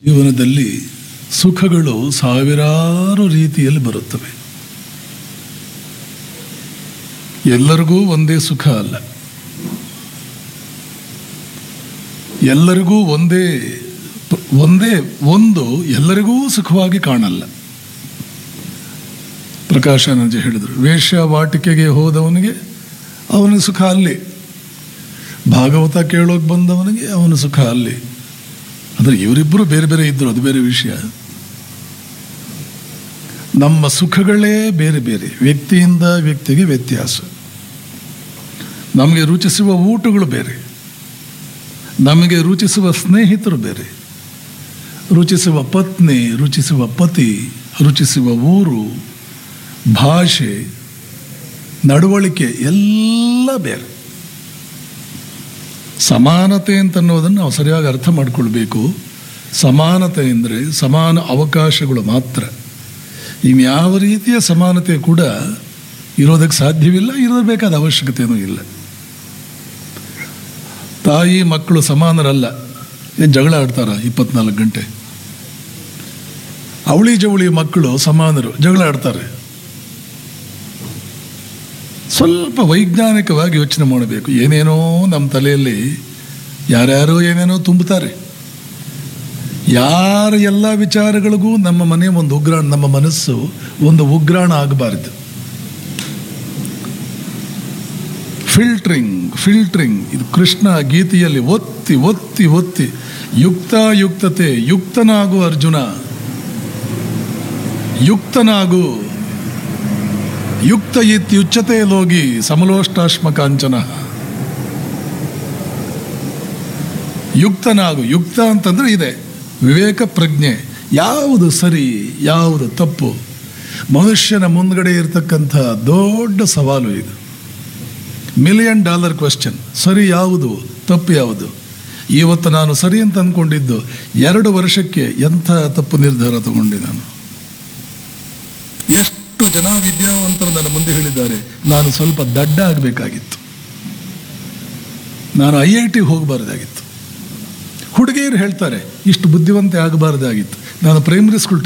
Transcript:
ಜೀವನದಲ್ಲಿ ಸುಖಗಳು ಸಾವಿರಾರು ರೀತಿಯಲ್ಲಿ ಬರುತ್ತವೆ ಎಲ್ಲರಿಗೂ ಒಂದೇ ಸುಖ ಅಲ್ಲ ಎಲ್ಲರಿಗೂ ಒಂದೇ ಒಂದೇ ಒಂದು ಎಲ್ಲರಿಗೂ ಸುಖವಾಗಿ ಕಾಣಲ್ಲ ಪ್ರಕಾಶಾನಂದ ಹೇಳಿದರು ವೇಶ್ಯಾವಾಟಿಕೆಗೆ ಹೋದವನಿಗೆ ಅವನ ಸುಖ ಅಲ್ಲಿ ಭಾಗವತ ಕೇಳೋಕೆ ಬಂದವನಿಗೆ ಅವನ ಸುಖ ಅಲ್ಲಿ ಅಂದರೆ ಇವರಿಬ್ಬರು ಬೇರೆ ಬೇರೆ ಇದ್ದರು ಅದು ಬೇರೆ ವಿಷಯ ನಮ್ಮ ಸುಖಗಳೇ ಬೇರೆ ಬೇರೆ ವ್ಯಕ್ತಿಯಿಂದ ವ್ಯಕ್ತಿಗೆ ವ್ಯತ್ಯಾಸ ನಮಗೆ ರುಚಿಸುವ ಊಟಗಳು ಬೇರೆ ನಮಗೆ ರುಚಿಸುವ ಸ್ನೇಹಿತರು ಬೇರೆ ರುಚಿಸುವ ಪತ್ನಿ ರುಚಿಸುವ ಪತಿ ರುಚಿಸುವ ಊರು ಭಾಷೆ ನಡವಳಿಕೆ ಎಲ್ಲ ಬೇರೆ ಸಮಾನತೆ ಅಂತನ್ನೋದನ್ನು ನಾವು ಸರಿಯಾಗಿ ಅರ್ಥ ಮಾಡ್ಕೊಳ್ಬೇಕು ಸಮಾನತೆ ಅಂದರೆ ಸಮಾನ ಅವಕಾಶಗಳು ಮಾತ್ರ ಇನ್ಯಾವ ರೀತಿಯ ಸಮಾನತೆ ಕೂಡ ಇರೋದಕ್ಕೆ ಸಾಧ್ಯವಿಲ್ಲ ಇರಬೇಕಾದ ಅವಶ್ಯಕತೆಯೂ ಇಲ್ಲ ತಾಯಿ ಮಕ್ಕಳು ಸಮಾನರಲ್ಲ ಏನು ಜಗಳ ಆಡ್ತಾರ ಇಪ್ಪತ್ನಾಲ್ಕು ಗಂಟೆ ಅವಳಿ ಜವಳಿ ಮಕ್ಕಳು ಸಮಾನರು ಜಗಳ ಆಡ್ತಾರೆ ಸ್ವಲ್ಪ ವೈಜ್ಞಾನಿಕವಾಗಿ ಯೋಚನೆ ಮಾಡಬೇಕು ಏನೇನೋ ನಮ್ಮ ತಲೆಯಲ್ಲಿ ಯಾರ್ಯಾರೋ ಏನೇನೋ ತುಂಬುತ್ತಾರೆ ಯಾರ ಎಲ್ಲ ವಿಚಾರಗಳಿಗೂ ನಮ್ಮ ಮನೆ ಒಂದು ಉಗ್ರಾಣ ನಮ್ಮ ಮನಸ್ಸು ಒಂದು ಉಗ್ರಾಣ ಆಗಬಾರದು ಫಿಲ್ಟ್ರಿಂಗ್ ಫಿಲ್ಟ್ರಿಂಗ್ ಇದು ಕೃಷ್ಣ ಗೀತೆಯಲ್ಲಿ ಒತ್ತಿ ಒತ್ತಿ ಒತ್ತಿ ಯುಕ್ತ ಯುಕ್ತತೆ ಯುಕ್ತನಾಗು ಅರ್ಜುನ ಯುಕ್ತನಾಗು ಯುಕ್ತ ಇತ್ಯುಚ್ಯತೆ ಲೋಗಿ ಸಮಲೋಷ್ಟಾಶ್ಮ ಕಾಂಚನ ಯುಕ್ತನಾಗು ಯುಕ್ತ ಅಂತಂದ್ರೆ ಇದೆ ವಿವೇಕ ಪ್ರಜ್ಞೆ ಯಾವುದು ಸರಿ ಯಾವುದು ತಪ್ಪು ಮನುಷ್ಯನ ಮುಂದ್ಗಡೆ ಇರತಕ್ಕಂಥ ದೊಡ್ಡ ಸವಾಲು ಇದು ಮಿಲಿಯನ್ ಡಾಲರ್ ಕ್ವೆಶ್ಚನ್ ಸರಿ ಯಾವುದು ತಪ್ಪು ಯಾವುದು ಇವತ್ತು ನಾನು ಸರಿ ಅಂತ ಅಂದ್ಕೊಂಡಿದ್ದು ಎರಡು ವರ್ಷಕ್ಕೆ ಎಂಥ ತಪ್ಪು ನಿರ್ಧಾರ ತಗೊಂಡೆ ನಾನು ಎಷ್ಟು ಜನ ವಿದ್ಯಾವಂತರು ನನ್ನ ಮುಂದೆ ಹೇಳಿದ್ದಾರೆ ನಾನು ಸ್ವಲ್ಪ ದಡ್ಡ ಆಗಬೇಕಾಗಿತ್ತು ನಾನು ಐ ಐ ಟಿಗೆ ಹೋಗಬಾರ್ದಾಗಿತ್ತು ಹುಡುಗಿಯರು ಹೇಳ್ತಾರೆ ಇಷ್ಟು ಬುದ್ಧಿವಂತೆ ಆಗಬಾರ್ದಾಗಿತ್ತು ನಾನು ಪ್ರೈಮರಿ ಸ್ಕೂಲ್